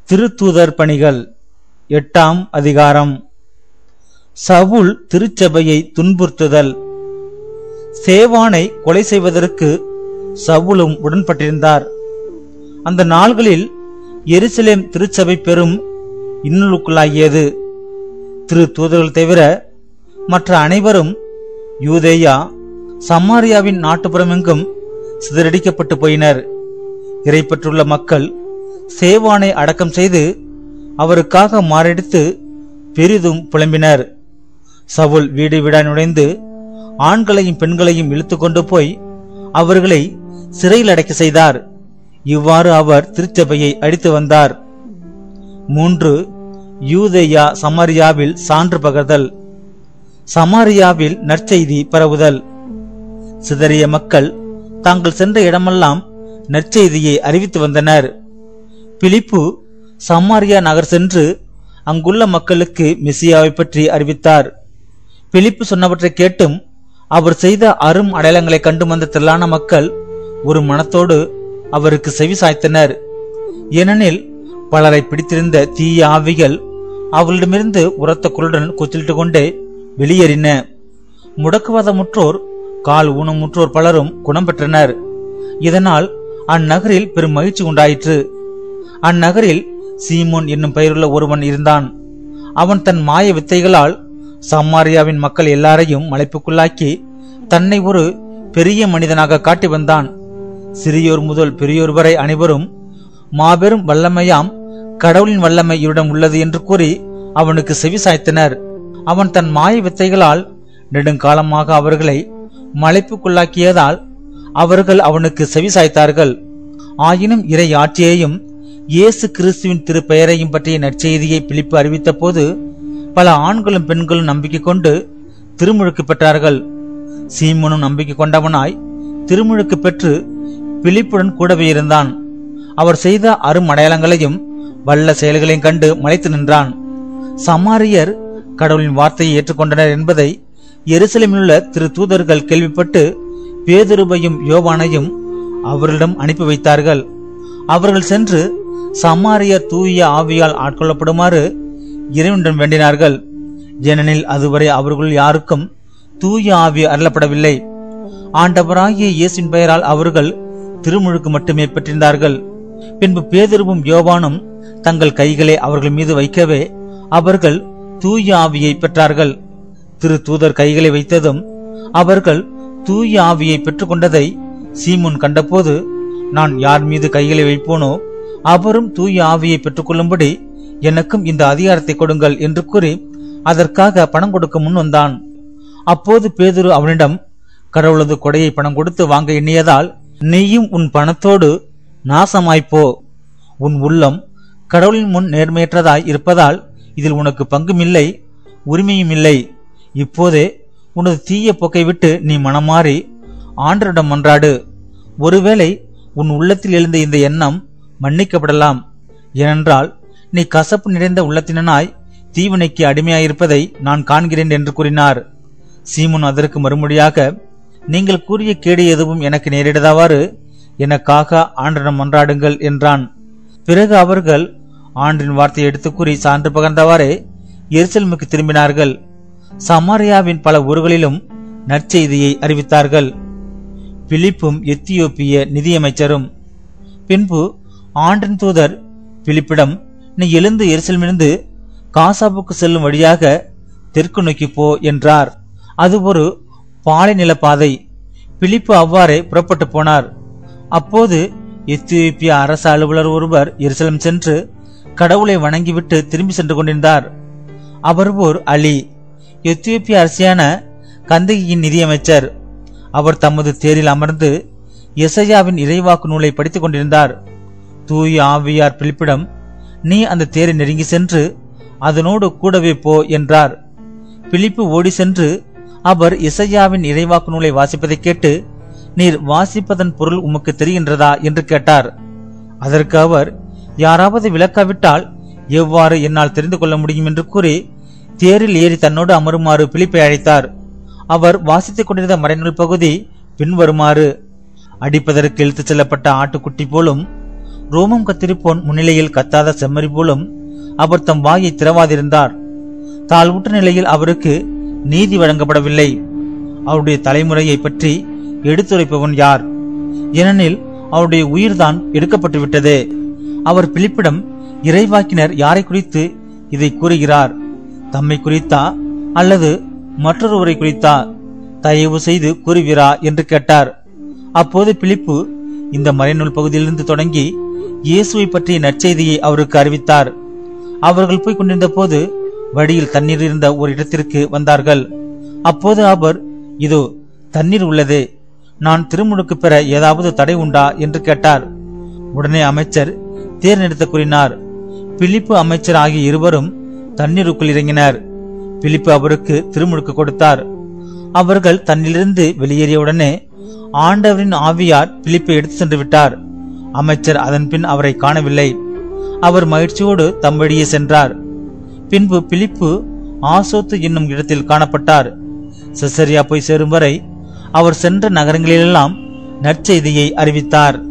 திருத்தூதர் பணிகள் எட்டாம் அதிகாரம் சவுல் திருச்சபையை துன்புறுத்துதல் சேவானை கொலை செய்வதற்கு சவுலும் உடன்பட்டிருந்தார் அந்த நாள்களில் எருசலேம் திருச்சபை பெரும் இன்னலுக்குள்ளாகியது திரு தூதர்கள் தவிர மற்ற அனைவரும் யூதேயா சமாரியாவின் நாட்டுப்புறமெங்கும் சிதறடிக்கப்பட்டு போயினர் இறைப்பற்றுள்ள மக்கள் சேவானை அடக்கம் செய்து அவருக்காக மாரடித்து பெரிதும் புலம்பினர் சவுல் வீடு வீடா நுழைந்து ஆண்களையும் பெண்களையும் இழுத்து கொண்டு போய் அவர்களை சிறையில் அடைக்க செய்தார் இவ்வாறு அவர் திருச்சபையை அடித்து வந்தார் மூன்று யூதேயா சமாரியாவில் சான்று பகர்தல் சமாரியாவில் நற்செய்தி பரவுதல் சிதறிய மக்கள் தாங்கள் சென்ற இடமெல்லாம் நற்செய்தியை அறிவித்து வந்தனர் பிலிப்பு சமாரியா நகர் சென்று அங்குள்ள மக்களுக்கு மெசியாவை பற்றி அறிவித்தார் பிலிப்பு சொன்னவற்றை கேட்டும் அவர் செய்த அரும் அடையாளங்களை கண்டு வந்த திரளான மக்கள் ஒரு மனத்தோடு அவருக்கு செவி சாய்த்தனர் ஏனெனில் பலரை பிடித்திருந்த தீய ஆவிகள் அவர்களிடமிருந்து உரத்த குரலுடன் கொச்சலிட்டு கொண்டே வெளியேறின முடக்குவாதமுற்றோர் கால் ஊனமுற்றோர் பலரும் குணம் பெற்றனர் இதனால் அந்நகரில் பெரும் மகிழ்ச்சி உண்டாயிற்று அந்நகரில் சீமோன் என்னும் பெயருள்ள ஒருவன் இருந்தான் அவன் தன் மாய வித்தைகளால் சம்மாரியாவின் மக்கள் எல்லாரையும் மலைப்புக்குள்ளாக்கி தன்னை ஒரு பெரிய மனிதனாக காட்டி வந்தான் சிறியோர் முதல் பெரியோர் வரை அனைவரும் மாபெரும் வல்லமையாம் கடவுளின் வல்லமை இவரிடம் உள்ளது என்று கூறி அவனுக்கு செவி சாய்த்தனர் அவன் தன் மாய வித்தைகளால் நெடுங்காலமாக அவர்களை மலைப்புக்குள்ளாக்கியதால் அவர்கள் அவனுக்கு செவி சாய்த்தார்கள் ஆயினும் இறை ஆட்சியையும் இயேசு கிறிஸ்துவின் திருப்பெயரையும் பற்றிய நற்செய்தியை பிலிப்பு அறிவித்த போது பல ஆண்களும் பெண்களும் நம்பிக்கை கொண்டு திருமுழுக்கு பெற்றார்கள் சீமனும் நம்பிக்கை கொண்டவனாய் திருமுழுக்கு பெற்று பிலிப்புடன் கூடவே இருந்தான் அவர் செய்த அரும் அடையாளங்களையும் வல்ல செயல்களையும் கண்டு மலைத்து நின்றான் சமாரியர் கடவுளின் வார்த்தையை ஏற்றுக்கொண்டனர் என்பதை எருசலேமிலுள்ள திரு தூதர்கள் கேள்விப்பட்டு பேதுருபையும் யோவானையும் அவர்களிடம் அனுப்பி வைத்தார்கள் அவர்கள் சென்று சமாரிய தூய ஆவியால் ஆட்கொள்ளப்படுமாறு இறைவனிடம் வேண்டினார்கள் ஏனெனில் அதுவரை அவர்கள் யாருக்கும் தூய ஆவி அருளப்படவில்லை ஆண்டவராகிய இயேசுவின் பெயரால் அவர்கள் திருமுழுக்கு மட்டுமே பெற்றிருந்தார்கள் பின்பு பேதுருவும் யோவானும் தங்கள் கைகளை அவர்கள் மீது வைக்கவே அவர்கள் தூய ஆவியை பெற்றார்கள் திரு தூதர் கைகளை வைத்ததும் அவர்கள் தூய ஆவியை பெற்றுக்கொண்டதை சீமுன் கண்டபோது நான் யார் மீது கைகளை வைப்போனோ அவரும் தூய ஆவியை பெற்றுக்கொள்ளும்படி எனக்கும் இந்த அதிகாரத்தை கொடுங்கள் என்று கூறி அதற்காக பணம் கொடுக்க முன் வந்தான் அப்போது பேதுரு அவனிடம் கடவுளது கொடையை பணம் கொடுத்து வாங்க எண்ணியதால் நீயும் உன் பணத்தோடு நாசமாய்ப்போ உன் உள்ளம் கடவுளின் முன் நேர்மையற்றதாய் இருப்பதால் இதில் உனக்கு பங்கும் இல்லை உரிமையும் இல்லை இப்போதே உனது தீய போக்கை விட்டு நீ மனமாறி ஆண்டரிடம் மன்றாடு ஒருவேளை உன் உள்ளத்தில் எழுந்த இந்த எண்ணம் மன்னிக்கப்படலாம் ஏனென்றால் நீ கசப்பு நிறைந்த உள்ளத்தினனாய் தீவினைக்கு அடிமையாயிருப்பதை நான் காண்கிறேன் என்று கூறினார் சீமுன் அதற்கு மறுமொழியாக நீங்கள் கூறிய கேடு எதுவும் எனக்கு நேரிடதாவாறு எனக்காக ஆண்டரிடம் மன்றாடுங்கள் என்றான் பிறகு அவர்கள் ஆண்டின் வார்த்தையை எடுத்து கூறி சான்று பகர்ந்தவாறே எருசலேமுக்கு திரும்பினார்கள் சமாரியாவின் பல ஊர்களிலும் நற்செய்தியை அறிவித்தார்கள் பிலிப்பும் எத்தியோப்பிய நிதியமைச்சரும் பின்பு ஆண்டின் தூதர் பிலிப்பிடம் நீ எழுந்து எரிசலமிருந்து காசாப்புக்கு செல்லும் வழியாக தெற்கு நோக்கி போ என்றார் அது ஒரு பாலை நிலப்பாதை பிலிப்பு அவ்வாறே புறப்பட்டு போனார் அப்போது எத்தியோப்பிய அரசு அலுவலர் ஒருவர் எருசலம் சென்று கடவுளை வணங்கிவிட்டு திரும்பி சென்று கொண்டிருந்தார் அவர் ஓர் அலி எத்தியோப்பிய அரசியான கந்தகியின் நிதியமைச்சர் அவர் தமது தேரில் அமர்ந்து எசையாவின் இறைவாக்கு நூலை படித்துக் கொண்டிருந்தார் தூய ஆவியார் பிலிப்பிடம் நீ அந்த தேரை நெருங்கி சென்று அதனோடு கூடவே போ என்றார் பிலிப்பு ஓடி சென்று அவர் இசையாவின் இறைவாக்கு நூலை வாசிப்பதைக் கேட்டு நீர் வாசிப்பதன் பொருள் உமக்கு தெரிகின்றதா என்று கேட்டார் அதற்கு அவர் யாராவது விளக்காவிட்டால் எவ்வாறு என்னால் தெரிந்து கொள்ள முடியும் என்று கூறி தேரில் ஏறி தன்னோடு அமருமாறு பிலிப்பை அழைத்தார் அவர் வாசித்துக் கொண்டிருந்த மறைநூல் பகுதி பின்வருமாறு அடிப்பதற்கு இழுத்துச் செல்லப்பட்ட ஆட்டுக்குட்டி போலும் ரோமம் கத்திரிப்போன் முன்னிலையில் கத்தாத செம்மறி போலும் அவர் தம் வாயை திறவாதிருந்தார் தாழ்வுற்ற நிலையில் அவருக்கு நீதி வழங்கப்படவில்லை அவருடைய தலைமுறையை பற்றி எடுத்துரைப்பவன் யார் ஏனெனில் அவருடைய உயிர்தான் எடுக்கப்பட்டு விட்டது அவர் பிலிப்பிடம் இறைவாக்கினர் யாரை குறித்து இதை கூறுகிறார் தம்மை குறித்தா அல்லது மற்றொருவரை குறித்தா தயவு செய்து கூறுவீரா என்று கேட்டார் அப்போது பிலிப்பு இந்த மறைநூல் பகுதியிலிருந்து தொடங்கி இயேசுவை பற்றிய நற்செய்தியை அவருக்கு அறிவித்தார் அவர்கள் போய் கொண்டிருந்த போது வழியில் தண்ணீர் இருந்த ஒரு இடத்திற்கு வந்தார்கள் அப்போது அவர் இதோ தண்ணீர் உள்ளது நான் திருமுழுக்கு பெற ஏதாவது தடை உண்டா என்று கேட்டார் உடனே அமைச்சர் தேர் நிறுத்த கூறினார் பிலிப்பு அமைச்சர் ஆகிய இருவரும் தண்ணீருக்குள் இறங்கினர் பிலிப்பு அவருக்கு திருமுழுக்கு கொடுத்தார் அவர்கள் தன்னிலிருந்து வெளியேறியவுடனே ஆண்டவரின் ஆவியார் பிலிப்பை எடுத்து சென்று விட்டார் அமைச்சர் அதன்பின் அவரை காணவில்லை அவர் மகிழ்ச்சியோடு தம் வழியே சென்றார் பின்பு பிலிப்பு ஆசோத்து என்னும் இடத்தில் காணப்பட்டார் செசரியா போய் சேரும் வரை அவர் சென்ற நகரங்களிலெல்லாம் நற்செய்தியை அறிவித்தார்